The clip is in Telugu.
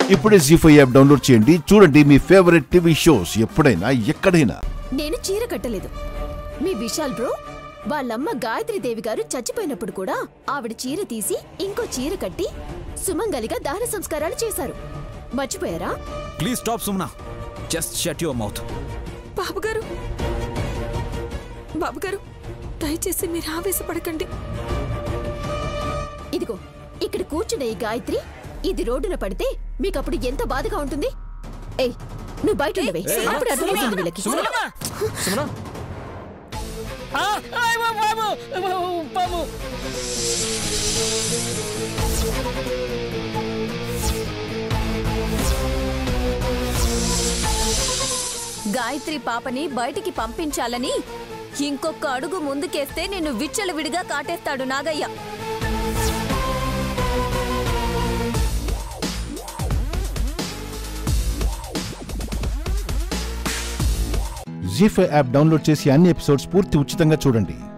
ఇప్పుడే జీ ఫైవ్ యాప్ డౌన్లోడ్ చేయండి చూడండి మీ ఫేవరెట్ టీవీ షోస్ ఎప్పుడైనా ఎక్కడైనా నేను చీర కట్టలేదు మీ విశాల్ బ్రో వాళ్ళమ్మ గాయత్రి దేవి గారు చచ్చిపోయినప్పుడు కూడా ఆవిడ చీర తీసి ఇంకో చీర కట్టి సుమంగలిగా దాన సంస్కారాలు చేశారు మర్చిపోయారా ప్లీజ్ స్టాప్ సుమనా just shut your mouth Babu garu Babu గారు దయచేసి మీరు ఆవేశపడకండి ఇదిగో ఇక్కడ కూర్చున్న ఈ గాయత్రి ఇది రోడ్డున పడితే మీకు అప్పుడు ఎంత బాధగా ఉంటుంది ఏయ్ నువ్వు బయట ఉండవే అప్పుడు అర్థమవుతుంది వీళ్ళకి సుమనా గాయత్రి పాపని బయటికి పంపించాలని ఇంకొక అడుగు ముందుకేస్తే నిన్ను విచ్చలవిడిగా కాటేస్తాడు Nagayya Zee five app download చేసి అన్ని ఎపిసోడ్స్ పూర్తి ఉచితంగా చూడండి